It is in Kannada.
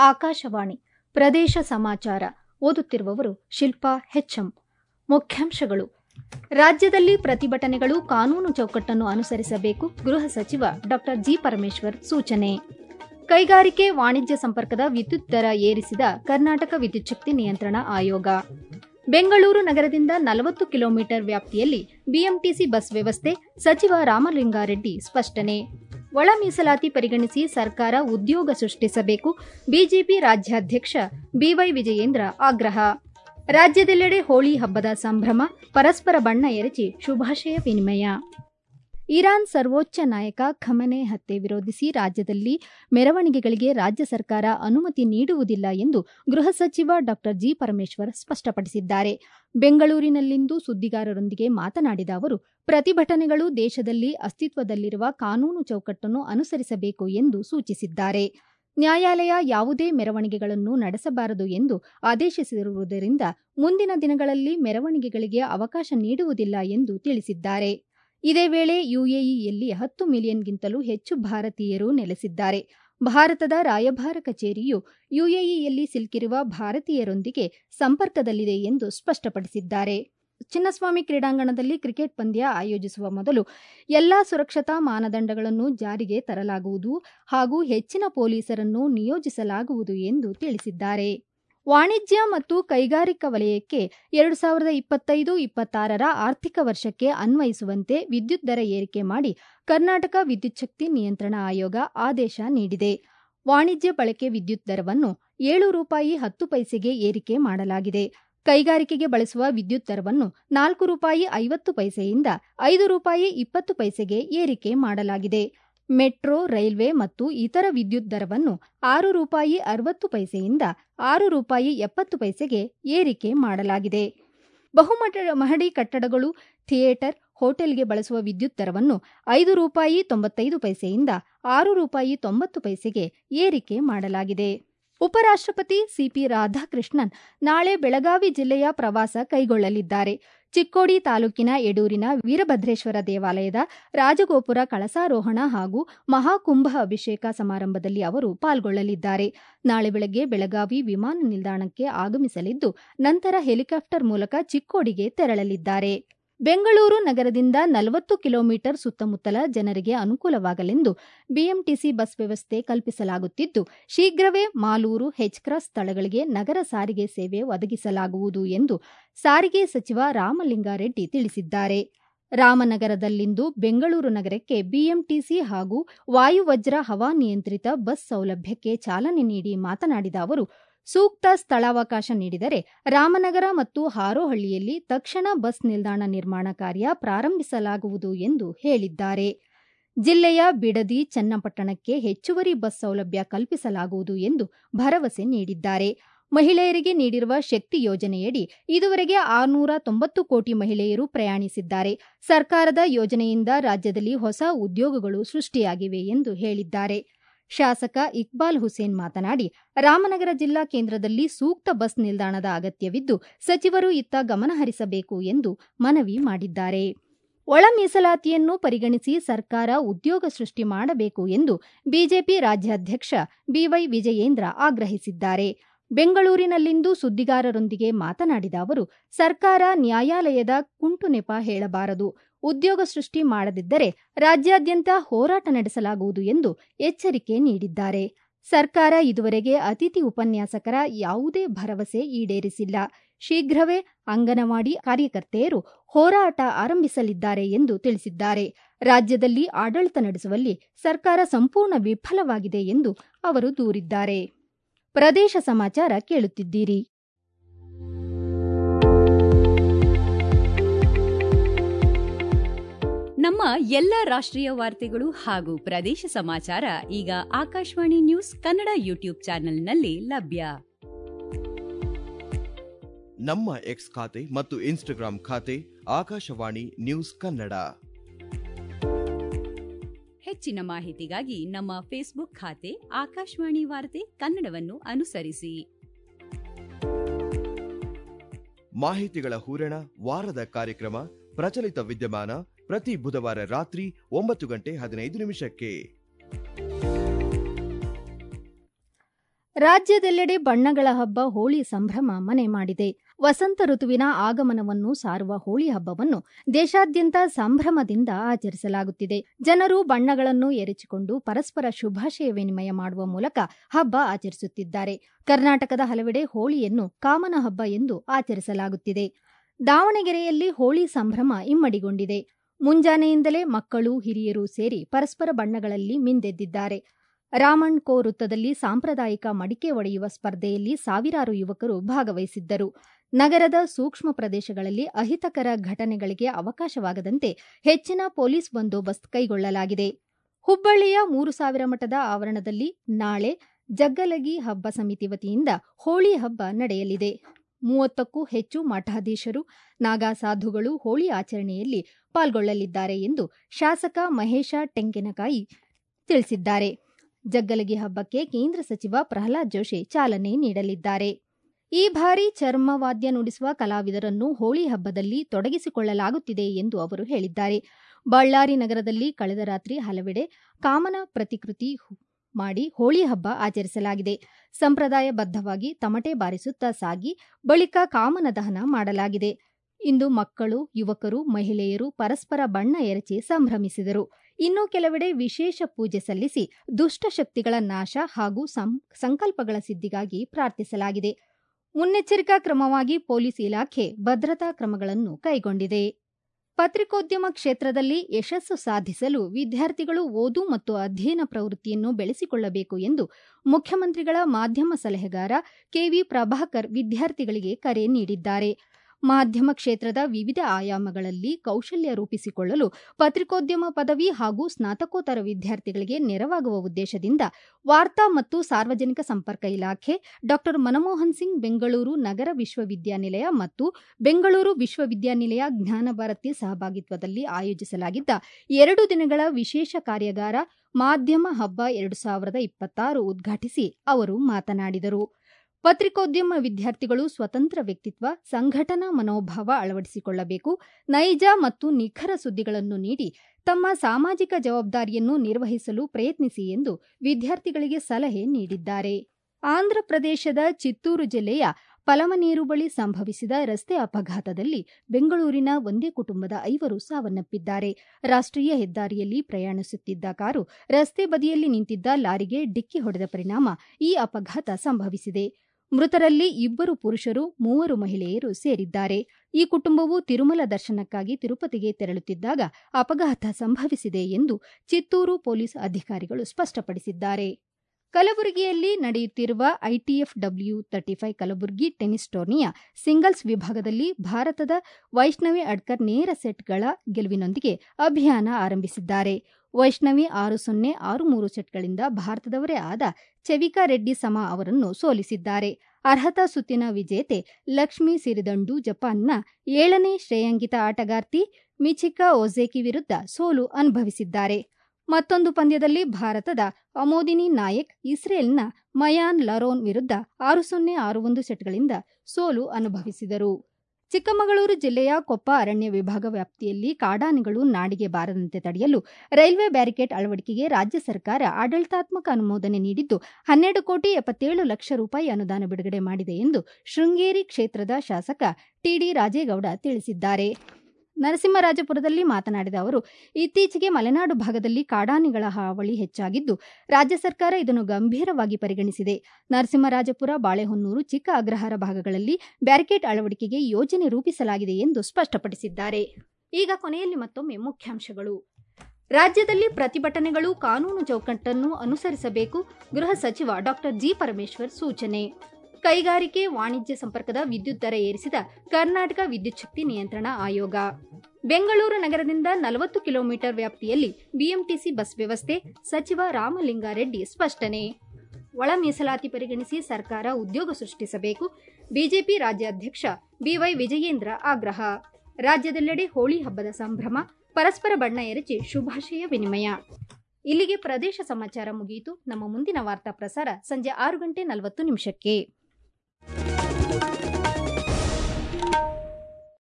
ಆಕಾಶವಾಣಿ ಪ್ರದೇಶ ಸಮಾಚಾರ ಓದುತ್ತಿರುವವರು ಶಿಲ್ಪಾ ಹೆಚ್ಎಂ ಮುಖ್ಯಾಂಶಗಳು ರಾಜ್ಯದಲ್ಲಿ ಪ್ರತಿಭಟನೆಗಳು ಕಾನೂನು ಚೌಕಟ್ಟನ್ನು ಅನುಸರಿಸಬೇಕು ಗೃಹ ಸಚಿವ ಡಾ ಜಿ ಪರಮೇಶ್ವರ್ ಸೂಚನೆ ಕೈಗಾರಿಕೆ ವಾಣಿಜ್ಯ ಸಂಪರ್ಕದ ವಿದ್ಯುತ್ ದರ ಏರಿಸಿದ ಕರ್ನಾಟಕ ವಿದ್ಯುಚ್ಛಕ್ತಿ ನಿಯಂತ್ರಣ ಆಯೋಗ ಬೆಂಗಳೂರು ನಗರದಿಂದ ನಲವತ್ತು ಕಿಲೋಮೀಟರ್ ವ್ಯಾಪ್ತಿಯಲ್ಲಿ ಬಿಎಂಟಿಸಿ ಬಸ್ ವ್ಯವಸ್ಥೆ ಸಚಿವ ರಾಮಲಿಂಗಾರೆಡ್ಡಿ ಸ್ಪಷ್ಟನೆ ಒಳ ಮೀಸಲಾತಿ ಪರಿಗಣಿಸಿ ಸರ್ಕಾರ ಉದ್ಯೋಗ ಸೃಷ್ಟಿಸಬೇಕು ಬಿಜೆಪಿ ರಾಜ್ಯಾಧ್ಯಕ್ಷ ಬಿವೈ ವಿಜಯೇಂದ್ರ ಆಗ್ರಹ ರಾಜ್ಯದೆಲ್ಲೆಡೆ ಹೋಳಿ ಹಬ್ಬದ ಸಂಭ್ರಮ ಪರಸ್ಪರ ಬಣ್ಣ ಎರಚಿ ಶುಭಾಶಯ ವಿನಿಮಯ ಇರಾನ್ ಸರ್ವೋಚ್ಚ ನಾಯಕ ಖಮನೆ ಹತ್ಯೆ ವಿರೋಧಿಸಿ ರಾಜ್ಯದಲ್ಲಿ ಮೆರವಣಿಗೆಗಳಿಗೆ ರಾಜ್ಯ ಸರ್ಕಾರ ಅನುಮತಿ ನೀಡುವುದಿಲ್ಲ ಎಂದು ಗೃಹ ಸಚಿವ ಡಾ ಜಿ ಪರಮೇಶ್ವರ್ ಸ್ಪಷ್ಟಪಡಿಸಿದ್ದಾರೆ ಬೆಂಗಳೂರಿನಲ್ಲಿಂದು ಸುದ್ದಿಗಾರರೊಂದಿಗೆ ಮಾತನಾಡಿದ ಅವರು ಪ್ರತಿಭಟನೆಗಳು ದೇಶದಲ್ಲಿ ಅಸ್ತಿತ್ವದಲ್ಲಿರುವ ಕಾನೂನು ಚೌಕಟ್ಟನ್ನು ಅನುಸರಿಸಬೇಕು ಎಂದು ಸೂಚಿಸಿದ್ದಾರೆ ನ್ಯಾಯಾಲಯ ಯಾವುದೇ ಮೆರವಣಿಗೆಗಳನ್ನು ನಡೆಸಬಾರದು ಎಂದು ಆದೇಶಿಸಿರುವುದರಿಂದ ಮುಂದಿನ ದಿನಗಳಲ್ಲಿ ಮೆರವಣಿಗೆಗಳಿಗೆ ಅವಕಾಶ ನೀಡುವುದಿಲ್ಲ ಎಂದು ತಿಳಿಸಿದ್ದಾರೆ ಇದೇ ವೇಳೆ ಯುಎಇಯಲ್ಲಿ ಹತ್ತು ಮಿಲಿಯನ್ಗಿಂತಲೂ ಹೆಚ್ಚು ಭಾರತೀಯರು ನೆಲೆಸಿದ್ದಾರೆ ಭಾರತದ ರಾಯಭಾರ ಕಚೇರಿಯು ಯುಎಇಯಲ್ಲಿ ಸಿಲುಕಿರುವ ಭಾರತೀಯರೊಂದಿಗೆ ಸಂಪರ್ಕದಲ್ಲಿದೆ ಎಂದು ಸ್ಪಷ್ಟಪಡಿಸಿದ್ದಾರೆ ಚಿನ್ನಸ್ವಾಮಿ ಕ್ರೀಡಾಂಗಣದಲ್ಲಿ ಕ್ರಿಕೆಟ್ ಪಂದ್ಯ ಆಯೋಜಿಸುವ ಮೊದಲು ಎಲ್ಲಾ ಸುರಕ್ಷತಾ ಮಾನದಂಡಗಳನ್ನು ಜಾರಿಗೆ ತರಲಾಗುವುದು ಹಾಗೂ ಹೆಚ್ಚಿನ ಪೊಲೀಸರನ್ನು ನಿಯೋಜಿಸಲಾಗುವುದು ಎಂದು ತಿಳಿಸಿದ್ದಾರೆ ವಾಣಿಜ್ಯ ಮತ್ತು ಕೈಗಾರಿಕಾ ವಲಯಕ್ಕೆ ಎರಡು ಸಾವಿರದ ಇಪ್ಪತ್ತೈದು ಇಪ್ಪತ್ತಾರರ ಆರ್ಥಿಕ ವರ್ಷಕ್ಕೆ ಅನ್ವಯಿಸುವಂತೆ ವಿದ್ಯುತ್ ದರ ಏರಿಕೆ ಮಾಡಿ ಕರ್ನಾಟಕ ವಿದ್ಯುಚ್ಛಕ್ತಿ ನಿಯಂತ್ರಣ ಆಯೋಗ ಆದೇಶ ನೀಡಿದೆ ವಾಣಿಜ್ಯ ಬಳಕೆ ವಿದ್ಯುತ್ ದರವನ್ನು ಏಳು ರೂಪಾಯಿ ಹತ್ತು ಪೈಸೆಗೆ ಏರಿಕೆ ಮಾಡಲಾಗಿದೆ ಕೈಗಾರಿಕೆಗೆ ಬಳಸುವ ವಿದ್ಯುತ್ ದರವನ್ನು ನಾಲ್ಕು ರೂಪಾಯಿ ಐವತ್ತು ಪೈಸೆಯಿಂದ ಐದು ರೂಪಾಯಿ ಇಪ್ಪತ್ತು ಪೈಸೆಗೆ ಏರಿಕೆ ಮಾಡಲಾಗಿದೆ ಮೆಟ್ರೋ ರೈಲ್ವೆ ಮತ್ತು ಇತರ ವಿದ್ಯುತ್ ದರವನ್ನು ಆರು ರೂಪಾಯಿ ಅರವತ್ತು ಪೈಸೆಯಿಂದ ಆರು ರೂಪಾಯಿ ಎಪ್ಪತ್ತು ಪೈಸೆಗೆ ಏರಿಕೆ ಮಾಡಲಾಗಿದೆ ಬಹುಮಟ ಮಹಡಿ ಕಟ್ಟಡಗಳು ಥಿಯೇಟರ್ ಹೋಟೆಲ್ಗೆ ಬಳಸುವ ವಿದ್ಯುತ್ ದರವನ್ನು ಐದು ರೂಪಾಯಿ ತೊಂಬತ್ತೈದು ಪೈಸೆಯಿಂದ ಆರು ರೂಪಾಯಿ ತೊಂಬತ್ತು ಪೈಸೆಗೆ ಏರಿಕೆ ಮಾಡಲಾಗಿದೆ ಉಪರಾಷ್ಟ್ರಪತಿ ಸಿಪಿ ರಾಧಾಕೃಷ್ಣನ್ ನಾಳೆ ಬೆಳಗಾವಿ ಜಿಲ್ಲೆಯ ಪ್ರವಾಸ ಕೈಗೊಳ್ಳಲಿದ್ದಾರೆ ಚಿಕ್ಕೋಡಿ ತಾಲೂಕಿನ ಯಡೂರಿನ ವೀರಭದ್ರೇಶ್ವರ ದೇವಾಲಯದ ರಾಜಗೋಪುರ ಕಳಸಾರೋಹಣ ಹಾಗೂ ಮಹಾಕುಂಭ ಅಭಿಷೇಕ ಸಮಾರಂಭದಲ್ಲಿ ಅವರು ಪಾಲ್ಗೊಳ್ಳಲಿದ್ದಾರೆ ನಾಳೆ ಬೆಳಗ್ಗೆ ಬೆಳಗಾವಿ ವಿಮಾನ ನಿಲ್ದಾಣಕ್ಕೆ ಆಗಮಿಸಲಿದ್ದು ನಂತರ ಹೆಲಿಕಾಪ್ಟರ್ ಮೂಲಕ ಚಿಕ್ಕೋಡಿಗೆ ತೆರಳಲಿದ್ದಾರೆ ಬೆಂಗಳೂರು ನಗರದಿಂದ ನಲವತ್ತು ಕಿಲೋಮೀಟರ್ ಸುತ್ತಮುತ್ತಲ ಜನರಿಗೆ ಅನುಕೂಲವಾಗಲೆಂದು ಬಿಎಂಟಿಸಿ ಬಸ್ ವ್ಯವಸ್ಥೆ ಕಲ್ಪಿಸಲಾಗುತ್ತಿದ್ದು ಶೀಘ್ರವೇ ಮಾಲೂರು ಹೆಚ್ಕ್ರಾಸ್ ಸ್ಥಳಗಳಿಗೆ ನಗರ ಸಾರಿಗೆ ಸೇವೆ ಒದಗಿಸಲಾಗುವುದು ಎಂದು ಸಾರಿಗೆ ಸಚಿವ ರಾಮಲಿಂಗಾರೆಡ್ಡಿ ತಿಳಿಸಿದ್ದಾರೆ ರಾಮನಗರದಲ್ಲಿಂದು ಬೆಂಗಳೂರು ನಗರಕ್ಕೆ ಬಿಎಂಟಿಸಿ ಹಾಗೂ ವಾಯುವಜ್ರ ಹವಾನಿಯಂತ್ರಿತ ಬಸ್ ಸೌಲಭ್ಯಕ್ಕೆ ಚಾಲನೆ ನೀಡಿ ಮಾತನಾಡಿದ ಅವರು ಸೂಕ್ತ ಸ್ಥಳಾವಕಾಶ ನೀಡಿದರೆ ರಾಮನಗರ ಮತ್ತು ಹಾರೋಹಳ್ಳಿಯಲ್ಲಿ ತಕ್ಷಣ ಬಸ್ ನಿಲ್ದಾಣ ನಿರ್ಮಾಣ ಕಾರ್ಯ ಪ್ರಾರಂಭಿಸಲಾಗುವುದು ಎಂದು ಹೇಳಿದ್ದಾರೆ ಜಿಲ್ಲೆಯ ಬಿಡದಿ ಚನ್ನಪಟ್ಟಣಕ್ಕೆ ಹೆಚ್ಚುವರಿ ಬಸ್ ಸೌಲಭ್ಯ ಕಲ್ಪಿಸಲಾಗುವುದು ಎಂದು ಭರವಸೆ ನೀಡಿದ್ದಾರೆ ಮಹಿಳೆಯರಿಗೆ ನೀಡಿರುವ ಶಕ್ತಿ ಯೋಜನೆಯಡಿ ಇದುವರೆಗೆ ಆರುನೂರ ತೊಂಬತ್ತು ಕೋಟಿ ಮಹಿಳೆಯರು ಪ್ರಯಾಣಿಸಿದ್ದಾರೆ ಸರ್ಕಾರದ ಯೋಜನೆಯಿಂದ ರಾಜ್ಯದಲ್ಲಿ ಹೊಸ ಉದ್ಯೋಗಗಳು ಸೃಷ್ಟಿಯಾಗಿವೆ ಎಂದು ಹೇಳಿದ್ದಾರೆ ಶಾಸಕ ಇಕ್ಬಾಲ್ ಹುಸೇನ್ ಮಾತನಾಡಿ ರಾಮನಗರ ಜಿಲ್ಲಾ ಕೇಂದ್ರದಲ್ಲಿ ಸೂಕ್ತ ಬಸ್ ನಿಲ್ದಾಣದ ಅಗತ್ಯವಿದ್ದು ಸಚಿವರು ಇತ್ತ ಗಮನಹರಿಸಬೇಕು ಎಂದು ಮನವಿ ಮಾಡಿದ್ದಾರೆ ಒಳ ಮೀಸಲಾತಿಯನ್ನು ಪರಿಗಣಿಸಿ ಸರ್ಕಾರ ಉದ್ಯೋಗ ಸೃಷ್ಟಿ ಮಾಡಬೇಕು ಎಂದು ಬಿಜೆಪಿ ರಾಜ್ಯಾಧ್ಯಕ್ಷ ಬಿವೈ ವಿಜಯೇಂದ್ರ ಆಗ್ರಹಿಸಿದ್ದಾರೆ ಬೆಂಗಳೂರಿನಲ್ಲಿಂದು ಸುದ್ದಿಗಾರರೊಂದಿಗೆ ಮಾತನಾಡಿದ ಅವರು ಸರ್ಕಾರ ನ್ಯಾಯಾಲಯದ ಕುಂಟು ನೆಪ ಹೇಳಬಾರದು ಉದ್ಯೋಗ ಸೃಷ್ಟಿ ಮಾಡದಿದ್ದರೆ ರಾಜ್ಯಾದ್ಯಂತ ಹೋರಾಟ ನಡೆಸಲಾಗುವುದು ಎಂದು ಎಚ್ಚರಿಕೆ ನೀಡಿದ್ದಾರೆ ಸರ್ಕಾರ ಇದುವರೆಗೆ ಅತಿಥಿ ಉಪನ್ಯಾಸಕರ ಯಾವುದೇ ಭರವಸೆ ಈಡೇರಿಸಿಲ್ಲ ಶೀಘ್ರವೇ ಅಂಗನವಾಡಿ ಕಾರ್ಯಕರ್ತೆಯರು ಹೋರಾಟ ಆರಂಭಿಸಲಿದ್ದಾರೆ ಎಂದು ತಿಳಿಸಿದ್ದಾರೆ ರಾಜ್ಯದಲ್ಲಿ ಆಡಳಿತ ನಡೆಸುವಲ್ಲಿ ಸರ್ಕಾರ ಸಂಪೂರ್ಣ ವಿಫಲವಾಗಿದೆ ಎಂದು ಅವರು ದೂರಿದ್ದಾರೆ ಪ್ರದೇಶ ಸಮಾಚಾರ ಕೇಳುತ್ತಿದ್ದೀರಿ ನಮ್ಮ ಎಲ್ಲ ರಾಷ್ಟ್ರೀಯ ವಾರ್ತೆಗಳು ಹಾಗೂ ಪ್ರದೇಶ ಸಮಾಚಾರ ಈಗ ಆಕಾಶವಾಣಿ ನ್ಯೂಸ್ ಕನ್ನಡ ಯೂಟ್ಯೂಬ್ ಚಾನೆಲ್ನಲ್ಲಿ ಲಭ್ಯ ನಮ್ಮ ಎಕ್ಸ್ ಖಾತೆ ಮತ್ತು ಇನ್ಸ್ಟಾಗ್ರಾಂ ಖಾತೆ ಆಕಾಶವಾಣಿ ನ್ಯೂಸ್ ಕನ್ನಡ ಹೆಚ್ಚಿನ ಮಾಹಿತಿಗಾಗಿ ನಮ್ಮ ಫೇಸ್ಬುಕ್ ಖಾತೆ ಆಕಾಶವಾಣಿ ವಾರ್ತೆ ಕನ್ನಡವನ್ನು ಅನುಸರಿಸಿ ಮಾಹಿತಿಗಳ ಹೂರಣ ವಾರದ ಕಾರ್ಯಕ್ರಮ ಪ್ರಚಲಿತ ವಿದ್ಯಮಾನ ಪ್ರತಿ ಬುಧವಾರ ರಾತ್ರಿ ಒಂಬತ್ತು ಗಂಟೆ ಹದಿನೈದು ನಿಮಿಷಕ್ಕೆ ರಾಜ್ಯದೆಲ್ಲೆಡೆ ಬಣ್ಣಗಳ ಹಬ್ಬ ಹೋಳಿ ಸಂಭ್ರಮ ಮನೆ ಮಾಡಿದೆ ವಸಂತ ಋತುವಿನ ಆಗಮನವನ್ನು ಸಾರುವ ಹೋಳಿ ಹಬ್ಬವನ್ನು ದೇಶಾದ್ಯಂತ ಸಂಭ್ರಮದಿಂದ ಆಚರಿಸಲಾಗುತ್ತಿದೆ ಜನರು ಬಣ್ಣಗಳನ್ನು ಎರಚಿಕೊಂಡು ಪರಸ್ಪರ ಶುಭಾಶಯ ವಿನಿಮಯ ಮಾಡುವ ಮೂಲಕ ಹಬ್ಬ ಆಚರಿಸುತ್ತಿದ್ದಾರೆ ಕರ್ನಾಟಕದ ಹಲವೆಡೆ ಹೋಳಿಯನ್ನು ಕಾಮನ ಹಬ್ಬ ಎಂದು ಆಚರಿಸಲಾಗುತ್ತಿದೆ ದಾವಣಗೆರೆಯಲ್ಲಿ ಹೋಳಿ ಸಂಭ್ರಮ ಇಮ್ಮಡಿಗೊಂಡಿದೆ ಮುಂಜಾನೆಯಿಂದಲೇ ಮಕ್ಕಳು ಹಿರಿಯರು ಸೇರಿ ಪರಸ್ಪರ ಬಣ್ಣಗಳಲ್ಲಿ ಮಿಂದೆದ್ದಿದ್ದಾರೆ ರಾಮಣ್ ಕೋ ವೃತ್ತದಲ್ಲಿ ಸಾಂಪ್ರದಾಯಿಕ ಮಡಿಕೆ ಒಡೆಯುವ ಸ್ಪರ್ಧೆಯಲ್ಲಿ ಸಾವಿರಾರು ಯುವಕರು ಭಾಗವಹಿಸಿದ್ದರು ನಗರದ ಸೂಕ್ಷ್ಮ ಪ್ರದೇಶಗಳಲ್ಲಿ ಅಹಿತಕರ ಘಟನೆಗಳಿಗೆ ಅವಕಾಶವಾಗದಂತೆ ಹೆಚ್ಚಿನ ಪೊಲೀಸ್ ಬಂದೋಬಸ್ತ್ ಕೈಗೊಳ್ಳಲಾಗಿದೆ ಹುಬ್ಬಳ್ಳಿಯ ಮೂರು ಸಾವಿರ ಮಠದ ಆವರಣದಲ್ಲಿ ನಾಳೆ ಜಗ್ಗಲಗಿ ಹಬ್ಬ ಸಮಿತಿ ವತಿಯಿಂದ ಹೋಳಿ ಹಬ್ಬ ನಡೆಯಲಿದೆ ಮೂವತ್ತಕ್ಕೂ ಹೆಚ್ಚು ಮಠಾಧೀಶರು ನಾಗಾ ಸಾಧುಗಳು ಹೋಳಿ ಆಚರಣೆಯಲ್ಲಿ ಪಾಲ್ಗೊಳ್ಳಲಿದ್ದಾರೆ ಎಂದು ಶಾಸಕ ಮಹೇಶ ಟೆಂಕಿನಕಾಯಿ ತಿಳಿಸಿದ್ದಾರೆ ಜಗ್ಗಲಗಿ ಹಬ್ಬಕ್ಕೆ ಕೇಂದ್ರ ಸಚಿವ ಪ್ರಹ್ಲಾದ್ ಜೋಶಿ ಚಾಲನೆ ನೀಡಲಿದ್ದಾರೆ ಈ ಬಾರಿ ಚರ್ಮವಾದ್ಯ ನುಡಿಸುವ ಕಲಾವಿದರನ್ನು ಹೋಳಿ ಹಬ್ಬದಲ್ಲಿ ತೊಡಗಿಸಿಕೊಳ್ಳಲಾಗುತ್ತಿದೆ ಎಂದು ಅವರು ಹೇಳಿದ್ದಾರೆ ಬಳ್ಳಾರಿ ನಗರದಲ್ಲಿ ಕಳೆದ ರಾತ್ರಿ ಹಲವೆಡೆ ಕಾಮನ ಪ್ರತಿಕೃತಿ ಮಾಡಿ ಹೋಳಿ ಹಬ್ಬ ಆಚರಿಸಲಾಗಿದೆ ಸಂಪ್ರದಾಯಬದ್ಧವಾಗಿ ತಮಟೆ ಬಾರಿಸುತ್ತಾ ಸಾಗಿ ಬಳಿಕ ಕಾಮನ ದಹನ ಮಾಡಲಾಗಿದೆ ಇಂದು ಮಕ್ಕಳು ಯುವಕರು ಮಹಿಳೆಯರು ಪರಸ್ಪರ ಬಣ್ಣ ಎರಚಿ ಸಂಭ್ರಮಿಸಿದರು ಇನ್ನು ಕೆಲವೆಡೆ ವಿಶೇಷ ಪೂಜೆ ಸಲ್ಲಿಸಿ ದುಷ್ಟಶಕ್ತಿಗಳ ನಾಶ ಹಾಗೂ ಸಂಕಲ್ಪಗಳ ಸಿದ್ಧಿಗಾಗಿ ಪ್ರಾರ್ಥಿಸಲಾಗಿದೆ ಮುನ್ನೆಚ್ಚರಿಕಾ ಕ್ರಮವಾಗಿ ಪೊಲೀಸ್ ಇಲಾಖೆ ಭದ್ರತಾ ಕ್ರಮಗಳನ್ನು ಕೈಗೊಂಡಿದೆ ಪತ್ರಿಕೋದ್ಯಮ ಕ್ಷೇತ್ರದಲ್ಲಿ ಯಶಸ್ಸು ಸಾಧಿಸಲು ವಿದ್ಯಾರ್ಥಿಗಳು ಓದು ಮತ್ತು ಅಧ್ಯಯನ ಪ್ರವೃತ್ತಿಯನ್ನು ಬೆಳೆಸಿಕೊಳ್ಳಬೇಕು ಎಂದು ಮುಖ್ಯಮಂತ್ರಿಗಳ ಮಾಧ್ಯಮ ಸಲಹೆಗಾರ ಕೆವಿ ಪ್ರಭಾಕರ್ ವಿದ್ಯಾರ್ಥಿಗಳಿಗೆ ಕರೆ ನೀಡಿದ್ದಾರೆ ಮಾಧ್ಯಮ ಕ್ಷೇತ್ರದ ವಿವಿಧ ಆಯಾಮಗಳಲ್ಲಿ ಕೌಶಲ್ಯ ರೂಪಿಸಿಕೊಳ್ಳಲು ಪತ್ರಿಕೋದ್ಯಮ ಪದವಿ ಹಾಗೂ ಸ್ನಾತಕೋತ್ತರ ವಿದ್ಯಾರ್ಥಿಗಳಿಗೆ ನೆರವಾಗುವ ಉದ್ದೇಶದಿಂದ ವಾರ್ತಾ ಮತ್ತು ಸಾರ್ವಜನಿಕ ಸಂಪರ್ಕ ಇಲಾಖೆ ಡಾ ಮನಮೋಹನ್ ಸಿಂಗ್ ಬೆಂಗಳೂರು ನಗರ ವಿಶ್ವವಿದ್ಯಾನಿಲಯ ಮತ್ತು ಬೆಂಗಳೂರು ವಿಶ್ವವಿದ್ಯಾನಿಲಯ ಜ್ಞಾನಭಾರತಿ ಸಹಭಾಗಿತ್ವದಲ್ಲಿ ಆಯೋಜಿಸಲಾಗಿದ್ದ ಎರಡು ದಿನಗಳ ವಿಶೇಷ ಕಾರ್ಯಾಗಾರ ಮಾಧ್ಯಮ ಹಬ್ಬ ಎರಡು ಸಾವಿರದ ಇಪ್ಪತ್ತಾರು ಉದ್ಘಾಟಿಸಿ ಅವರು ಮಾತನಾಡಿದರು ಪತ್ರಿಕೋದ್ಯಮ ವಿದ್ಯಾರ್ಥಿಗಳು ಸ್ವತಂತ್ರ ವ್ಯಕ್ತಿತ್ವ ಸಂಘಟನಾ ಮನೋಭಾವ ಅಳವಡಿಸಿಕೊಳ್ಳಬೇಕು ನೈಜ ಮತ್ತು ನಿಖರ ಸುದ್ದಿಗಳನ್ನು ನೀಡಿ ತಮ್ಮ ಸಾಮಾಜಿಕ ಜವಾಬ್ದಾರಿಯನ್ನು ನಿರ್ವಹಿಸಲು ಪ್ರಯತ್ನಿಸಿ ಎಂದು ವಿದ್ಯಾರ್ಥಿಗಳಿಗೆ ಸಲಹೆ ನೀಡಿದ್ದಾರೆ ಆಂಧ್ರಪ್ರದೇಶದ ಚಿತ್ತೂರು ಜಿಲ್ಲೆಯ ಪಲಮನೀರು ಬಳಿ ಸಂಭವಿಸಿದ ರಸ್ತೆ ಅಪಘಾತದಲ್ಲಿ ಬೆಂಗಳೂರಿನ ಒಂದೇ ಕುಟುಂಬದ ಐವರು ಸಾವನ್ನಪ್ಪಿದ್ದಾರೆ ರಾಷ್ಟ್ರೀಯ ಹೆದ್ದಾರಿಯಲ್ಲಿ ಪ್ರಯಾಣಿಸುತ್ತಿದ್ದ ಕಾರು ರಸ್ತೆ ಬದಿಯಲ್ಲಿ ನಿಂತಿದ್ದ ಲಾರಿಗೆ ಡಿಕ್ಕಿ ಹೊಡೆದ ಪರಿಣಾಮ ಈ ಅಪಘಾತ ಸಂಭವಿಸಿದೆ ಮೃತರಲ್ಲಿ ಇಬ್ಬರು ಪುರುಷರು ಮೂವರು ಮಹಿಳೆಯರು ಸೇರಿದ್ದಾರೆ ಈ ಕುಟುಂಬವು ತಿರುಮಲ ದರ್ಶನಕ್ಕಾಗಿ ತಿರುಪತಿಗೆ ತೆರಳುತ್ತಿದ್ದಾಗ ಅಪಘಾತ ಸಂಭವಿಸಿದೆ ಎಂದು ಚಿತ್ತೂರು ಪೊಲೀಸ್ ಅಧಿಕಾರಿಗಳು ಸ್ಪಷ್ಟಪಡಿಸಿದ್ದಾರೆ ಕಲಬುರಗಿಯಲ್ಲಿ ನಡೆಯುತ್ತಿರುವ ITF W thirty five Kalaburagi tennis ಟೂರ್ನಿಯ ಸಿಂಗಲ್ಸ್ ವಿಭಾಗದಲ್ಲಿ ಭಾರತದ ವೈಷ್ಣವಿ ಅಡ್ಕರ್ ನೇರ ಸೆಟ್ಗಳ ಗೆಲುವಿನೊಂದಿಗೆ ಅಭಿಯಾನ ಆರಂಭಿಸಿದ್ದಾರೆ ವೈಷ್ಣವಿ ಆರು ಸೊನ್ನೆ ಆರು ಮೂರು ಸೆಟ್ಗಳಿಂದ ಭಾರತದವರೇ ಆದ ಚೆವಿಕಾ ರೆಡ್ಡಿ ಸಮ ಅವರನ್ನು ಸೋಲಿಸಿದ್ದಾರೆ ಅರ್ಹತಾ ಸುತ್ತಿನ ವಿಜೇತೆ ಲಕ್ಷ್ಮೀ ಸಿರಿದಂಡು ಜಪಾನ್ನ ಏಳನೇ ಶ್ರೇಯಾಂಕಿತ ಆಟಗಾರ್ತಿ ಮಿಚಿಕಾ ಒಜೇಕಿ ವಿರುದ್ಧ ಸೋಲು ಅನುಭವಿಸಿದ್ದಾರೆ ಮತ್ತೊಂದು ಪಂದ್ಯದಲ್ಲಿ ಭಾರತದ ಅಮೋದಿನಿ ನಾಯಕ್ ಇಸ್ರೇಲ್ನ ಮಯಾನ್ ಲರೋನ್ ವಿರುದ್ಧ ಆರು ಸೊನ್ನೆ ಆರು ಒಂದು ಸೆಟ್ಗಳಿಂದ ಸೋಲು ಅನುಭವಿಸಿದರು ಚಿಕ್ಕಮಗಳೂರು ಜಿಲ್ಲೆಯ ಕೊಪ್ಪ ಅರಣ್ಯ ವಿಭಾಗ ವ್ಯಾಪ್ತಿಯಲ್ಲಿ ಕಾಡಾನೆಗಳು ನಾಡಿಗೆ ಬಾರದಂತೆ ತಡೆಯಲು ರೈಲ್ವೆ ಬ್ಯಾರಿಕೇಡ್ ಅಳವಡಿಕೆಗೆ ರಾಜ್ಯ ಸರ್ಕಾರ ಆಡಳಿತಾತ್ಮಕ ಅನುಮೋದನೆ ನೀಡಿದ್ದು ಹನ್ನೆರಡು ಕೋಟಿ ಎಪ್ಪತ್ತೇಳು ಲಕ್ಷ ರೂಪಾಯಿ ಅನುದಾನ ಬಿಡುಗಡೆ ಮಾಡಿದೆ ಎಂದು ಶೃಂಗೇರಿ ಕ್ಷೇತ್ರದ ಶಾಸಕ ಟಿಡಿ ರಾಜೇಗೌಡ ತಿಳಿಸಿದ್ದಾರೆ ನರಸಿಂಹರಾಜಪುರದಲ್ಲಿ ಮಾತನಾಡಿದ ಅವರು ಇತ್ತೀಚೆಗೆ ಮಲೆನಾಡು ಭಾಗದಲ್ಲಿ ಕಾಡಾನೆಗಳ ಹಾವಳಿ ಹೆಚ್ಚಾಗಿದ್ದು ರಾಜ್ಯ ಸರ್ಕಾರ ಇದನ್ನು ಗಂಭೀರವಾಗಿ ಪರಿಗಣಿಸಿದೆ ನರಸಿಂಹರಾಜಪುರ ಬಾಳೆಹೊನ್ನೂರು ಚಿಕ್ಕ ಅಗ್ರಹಾರ ಭಾಗಗಳಲ್ಲಿ ಬ್ಯಾರಿಕೇಡ್ ಅಳವಡಿಕೆಗೆ ಯೋಜನೆ ರೂಪಿಸಲಾಗಿದೆ ಎಂದು ಸ್ಪಷ್ಟಪಡಿಸಿದ್ದಾರೆ ಈಗ ಕೊನೆಯಲ್ಲಿ ಮತ್ತೊಮ್ಮೆ ಮುಖ್ಯಾಂಶಗಳು ರಾಜ್ಯದಲ್ಲಿ ಪ್ರತಿಭಟನೆಗಳು ಕಾನೂನು ಚೌಕಟ್ಟನ್ನು ಅನುಸರಿಸಬೇಕು ಗೃಹ ಸಚಿವ ಡಾ ಜಿ ಪರಮೇಶ್ವರ್ ಸೂಚನೆ ಕೈಗಾರಿಕೆ ವಾಣಿಜ್ಯ ಸಂಪರ್ಕದ ವಿದ್ಯುತ್ ದರ ಏರಿಸಿದ ಕರ್ನಾಟಕ ವಿದ್ಯುತ್ ಶಕ್ತಿ ನಿಯಂತ್ರಣ ಆಯೋಗ ಬೆಂಗಳೂರು ನಗರದಿಂದ ನಲವತ್ತು ಕಿಲೋಮೀಟರ್ ವ್ಯಾಪ್ತಿಯಲ್ಲಿ ಬಿಎಂಟಿಸಿ ಬಸ್ ವ್ಯವಸ್ಥೆ ಸಚಿವ ರಾಮಲಿಂಗಾರೆಡ್ಡಿ ಸ್ಪಷ್ಟನೆ ಒಳ ಮೀಸಲಾತಿ ಪರಿಗಣಿಸಿ ಸರ್ಕಾರ ಉದ್ಯೋಗ ಸೃಷ್ಟಿಸಬೇಕು ಬಿಜೆಪಿ ರಾಜ್ಯಾಧ್ಯಕ್ಷ ಬಿವೈ ವಿಜಯೇಂದ್ರ ಆಗ್ರಹ ರಾಜ್ಯದೆಲ್ಲೆಡೆ ಹೋಳಿ ಹಬ್ಬದ ಸಂಭ್ರಮ ಪರಸ್ಪರ ಬಣ್ಣ ಎರಚಿ ಶುಭಾಶಯ ವಿನಿಮಯ ಇಲ್ಲಿಗೆ ಪ್ರದೇಶ ಸಮಾಚಾರ ಮುಗಿಯಿತು ನಮ್ಮ ಮುಂದಿನ ವಾರ್ತಾ ಪ್ರಸಾರ ಸಂಜೆ ಆರು ಗಂಟೆ ನಲವತ್ತು ನಿಮಿಷಕ್ಕೆ